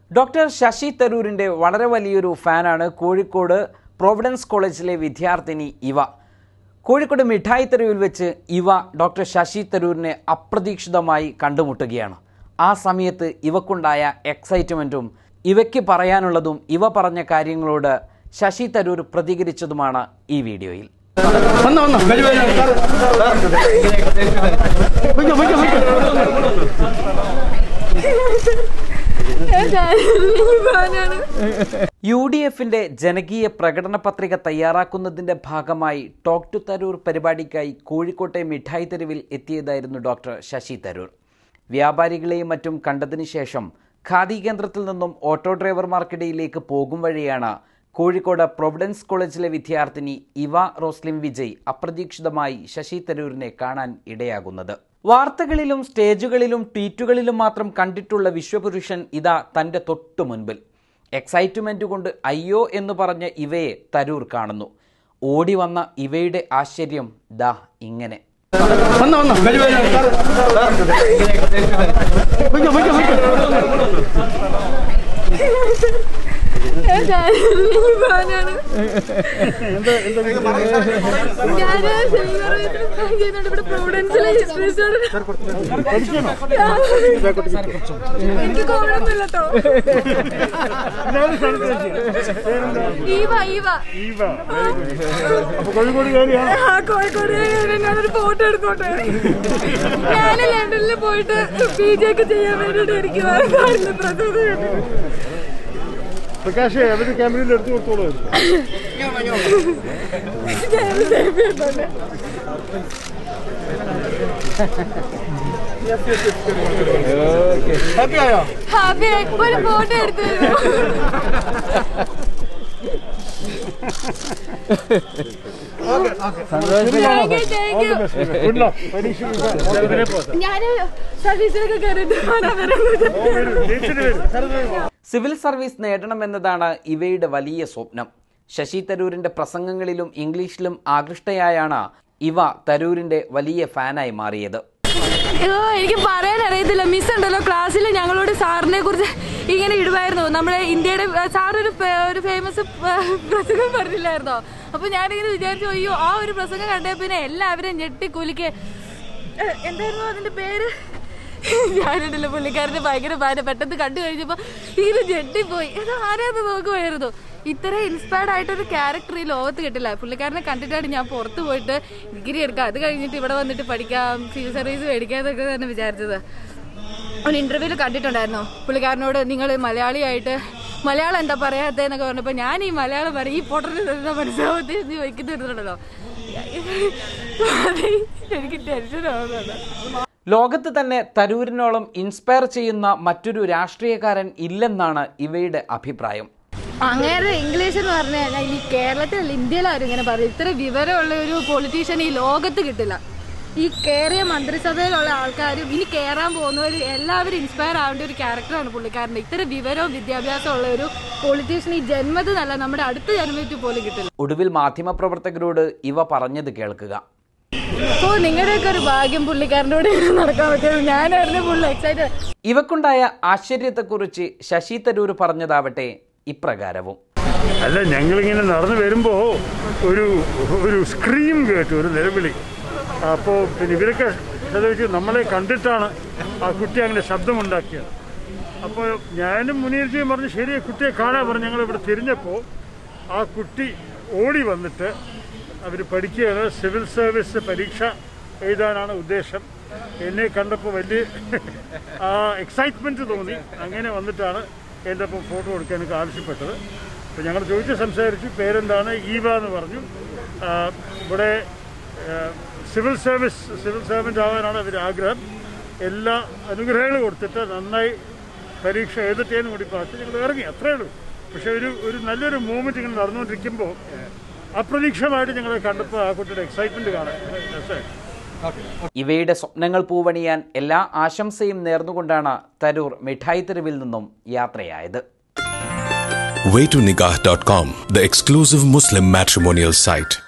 Doctor Sasi തരൂരിൻ്റെ വളരെ വലിയൊരു ഫാനാണ് കോഴിക്കോട് പ്രൊവിഡൻസ് കോളേജിലെ വിദ്യാർത്ഥിനി ഇവ കോഴിക്കോട് മിഠായി തെരുവിൽ വെച്ച് ഇവ ഡോക്ടർ ശശി തരൂരിനെ അപ്രതീക്ഷിതമായി കണ്ടുമുട്ടുകയാണ് ആ സമയത്ത് ഇവക്കുണ്ടായ എക്സൈറ്റ്മെൻറ്റും ഇവയ്ക്ക് പറയാനുള്ളതും ഇവ പറഞ്ഞ കാര്യങ്ങളോട് ശശി തരൂർ പ്രതികരിച്ചതുമാണ് ഈ വീഡിയോയിൽ വന്നോ വന്നോ പൊയ്ക്കോ പൊയ്ക്കോ പൊയ്ക്കോ യു ഡി എഫിന്റെ ജനകീയ പ്രകടന പത്രിക തയ്യാറാക്കുന്നതിന്റെ ഭാഗമായി ടോക്ക് ടു തരൂർ പരിപാടിക്കായി കോഴിക്കോട്ടെ മിഠായി തെരുവിൽ എത്തിയതായിരുന്നു ഡോക്ടർ ശശി തരൂർ വ്യാപാരികളെയും മറ്റും കണ്ടതിന് ശേഷം ഖാദി കേന്ദ്രത്തിൽ നിന്നും ഓട്ടോ ഡ്രൈവർമാർക്കിടയിലേക്ക് പോകും വഴിയാണ് കോഴിക്കോട് പ്രൊവിഡൻസ് കോളേജിലെ വിദ്യാർത്ഥിനി ഇവ റോസ്ലിം വിജയ് അപ്രതീക്ഷിതമായി ശശി തരൂരിനെ കാണാൻ ഇടയാകുന്നത് വാർത്തകളിലും സ്റ്റേജുകളിലും ട്വീറ്റുകളിലും മാത്രം കണ്ടിട്ടുള്ള വിശ്വപുരുഷൻ ഇതാ തന്റെ തൊട്ടു മുൻപിൽ എക്സൈറ്റ്മെന്റ് കൊണ്ട് അയ്യോ എന്ന് പറഞ്ഞ ഇവയെ തരൂർ കാണുന്നു ഓടി വന്ന ഇവയുടെ ആശ്ചര്യം ദാ ഇങ്ങനെ വന്നോ വന്നോ പൊയ്ക്കോ പൊയ്ക്കോ പൊയ്ക്കോ ഞാന് ചെയ്യുന്നുണ്ട് ഇവിടെ പ്രൊവിഡൻസിലെ ഹിസ്റ്ററി എനിക്ക് കുഴപ്പമില്ല കേട്ടോ ഈവ ഈവ അപ്പൊ കോഴിക്കോട് കയറിയാണ് ആ കോഴിക്കോട് കയറി ഞാനൊരു ഫോട്ടോ എടുത്തോട്ടെ ഞാൻ ലണ്ടനിൽ പോയിട്ട് പി ജി ഒക്കെ ചെയ്യാൻ വേണ്ടിട്ട് ഇരിക്കുവായിരുന്നു പ്രസവം പ്രകാശ് അവര് ക്യാമറയിൽ എടുത്തു കൊടുത്തോളൂ ഹാപ്പി ആയോ ഹാപ്പി ഒരു ഫോട്ടോ എടുത്തു thank you thank you good luck പരീക്ഷ ഞാൻ സർവീസിലൊക്കെ കയറിയിട്ട് കാണാൻ വരുന്നത് സിവിൽ സർവീസ് നേടണമെന്നതാണ് ഇവയുടെ വലിയ സ്വപ്നം ശശി തരൂരിന്റെ പ്രസംഗങ്ങളിലും ഇംഗ്ലീഷിലും ആകൃഷ്ടയായാണ് ഇവ തരൂരിന്റെ വലിയ ഫാനായി മാറിയത് അയ്യോ എനിക്ക് പറയാൻ അറിയത്തില്ല മിസ് ഉണ്ടല്ലോ ക്ലാസ്സിൽ ഞങ്ങളോട് സാറിനെ കുറിച്ച് ഇങ്ങനെ ഇടുമായിരുന്നു നമ്മുടെ ഇന്ത്യയുടെ സാർ ഒരു ഫേ- ഒരു ഫേമസ് പ്രസംഗം പറഞ്ഞില്ലായിരുന്നോ അപ്പൊ ഞാനിങ്ങനെ വിചാരിച്ചു അയ്യോ ആ ഒരു പ്രസംഗം കണ്ടേ പിന്നെ എല്ലാവരും ഞെട്ടി കുലിക്ക് ഏഹ്, എന്തായിരുന്നു അതിന്റെ പേര് ഞാനുണ്ടല്ലോ പുള്ളിക്കാരന്റെ ഭയങ്കര ഭാര്യ പെട്ടെന്ന് കണ്ടു കഴിഞ്ഞപ്പോ ഇങ്ങനെ ഞെട്ടിപ്പോയി ഇത് ആരാന്ന് നോക്കുമായിരുന്നു ഇത്ര ഇൻസ്പയർഡ് ആയിട്ടൊരു ക്യാരക്ടർ ഈ ലോകത്ത് കിട്ടില്ല പുള്ളിക്കാരനെ കണ്ടിട്ടാണ് ഞാൻ പുറത്ത് പോയിട്ട് ഡിഗ്രി എടുക്കാം അത് കഴിഞ്ഞിട്ട് ഇവിടെ വന്നിട്ട് പഠിക്കാം സിവിൽ സർവീസ് മേടിക്കാന്നൊക്കെ തന്നെ വിചാരിച്ചത് ഒരു ഇന്റർവ്യൂല് കണ്ടിട്ടുണ്ടായിരുന്നു പുള്ളിക്കാരനോട് നിങ്ങൾ മലയാളിയായിട്ട് മലയാളം എന്താ പറയാത്തതെന്നൊക്കെ പറഞ്ഞപ്പോൾ ഞാൻ ഈ മലയാളം പറയും ഈ പൊട്ടറിന് എന്താ മനസ്സിലാവത്തെ എന്ന് ചോദിക്കുന്നുണ്ടല്ലോ എനിക്ക് ടെൻഷൻ ആവുന്നുണ്ട് ലോകത്ത് തന്നെ തരൂരിനോളം ഇൻസ്പയർ ചെയ്യുന്ന മറ്റൊരു രാഷ്ട്രീയക്കാരൻ ഇല്ലെന്നാണ് ഇവയുടെ അഭിപ്രായം അങ്ങനെ ഇംഗ്ലീഷ് എന്ന് പറഞ്ഞു കഴിഞ്ഞാൽ ഈ കേരളത്തിൽ ഇന്ത്യയിലാരും ഇങ്ങനെ പറയും ഇത്ര വിവരമുള്ള ഒരു പൊളിറ്റീഷ്യൻ ഈ ലോകത്ത് കിട്ടില്ല ഈ കേറിയ മന്ത്രിസഭയിലുള്ള ആൾക്കാരും ഇനി കയറാൻ പോകുന്നവരും എല്ലാവരും ഇൻസ്പയർ ആവേണ്ട ഒരു ക്യാരക്ടറാണ് പുള്ളിക്കാരൻ്റെ ഇത്ര വിവരവും വിദ്യാഭ്യാസവും ഉള്ള ഒരു പൊളിറ്റീഷ്യൻ ഈ ജന്മത്തിനല്ല നമ്മുടെ അടുത്ത ജന്മത്തിൽ പോലും കിട്ടില്ല ഒടുവിൽ മാധ്യമപ്രവർത്തകരോട് ഇവ പറഞ്ഞത് കേൾക്കുക അപ്പോൾ നിങ്ങളുടെയൊക്കെ ഒരു ഭാഗ്യം പുള്ളിക്കാരനോട് ഇങ്ങനെ നടക്കാൻ പറ്റിയത് ഞാനായിരുന്നു പുള്ളി എക്സൈറ്റഡ് ഇവക്കുണ്ടായ ആശ്ചര്യത്തെക്കുറിച്ച് ശശി തരൂർ പറഞ്ഞതാവട്ടെ ഇപ്രകാരവും അല്ല ഞങ്ങളിങ്ങനെ നടന്നു വരുമ്പോ ഒരു ഒരു സ്ക്രീം കേട്ടു ഒരു നിലവിളി അപ്പോൾ പിന്നെ ഇവരൊക്കെ ശ്രദ്ധിച്ചു നമ്മളെ കണ്ടിട്ടാണ് ആ കുട്ടി അങ്ങനെ ശബ്ദമുണ്ടാക്കിയത് അപ്പോൾ ഞാനും മുനീർജിയും പറഞ്ഞു ശരി കുട്ടിയെ കാണാൻ പറഞ്ഞു ഞങ്ങൾ ഇവിടെ തിരിഞ്ഞപ്പോൾ ആ കുട്ടി ഓടി വന്നിട്ട് അവർ പഠിക്കുകയാണ് സിവിൽ സർവീസ് പരീക്ഷ എഴുതാനാണ് ഉദ്ദേശം എന്നെ കണ്ടപ്പോൾ വലിയ ആ എക്സൈറ്റ്മെൻറ്റ് തോന്നി അങ്ങനെ വന്നിട്ടാണ് എൻ്റെ ഒപ്പം ഫോട്ടോ എടുക്കാനൊക്കെ ആവശ്യപ്പെട്ടത് അപ്പോൾ ഞങ്ങൾ ചോദിച്ച് സംസാരിച്ചു പേരെന്താണ് ഈവ എന്ന് പറഞ്ഞു ആ, ഇവിടെ ആ, സിവിൽ സർവീസ് സിവിൽ സർവൻ്റ് ആവാനാണ് അവരുടെ ആഗ്രഹം എല്ലാ അനുഗ്രഹങ്ങളും കൊടുത്തിട്ട് നന്നായി പരീക്ഷ എഴുതട്ടെ എന്ന് കൂടി പ്രാർത്ഥിച്ച് ഞങ്ങൾ ഇറങ്ങി അത്രേ ഉള്ളൂ പക്ഷേ ഒരു ഒരു നല്ലൊരു മൂവ്മെൻറ്റ് ഇങ്ങനെ നടന്നുകൊണ്ടിരിക്കുമ്പോൾ അപ്രതീക്ഷിതമായിട്ട് ഞങ്ങളെ കണ്ടപ്പോൾ ആ കുട്ടിയുടെ എക്സൈറ്റ്മെൻറ്റ് കാണാൻ രസമായി ഇവയുടെ സ്വപ്നങ്ങൾ പൂവണിയാൻ എല്ലാ ആശംസയും നേർന്നുകൊണ്ടാണ് തരൂർ മിഠായി തെരുവിൽ നിന്നും യാത്രയായത് waytonikah.com, the exclusive Muslim matrimonial site.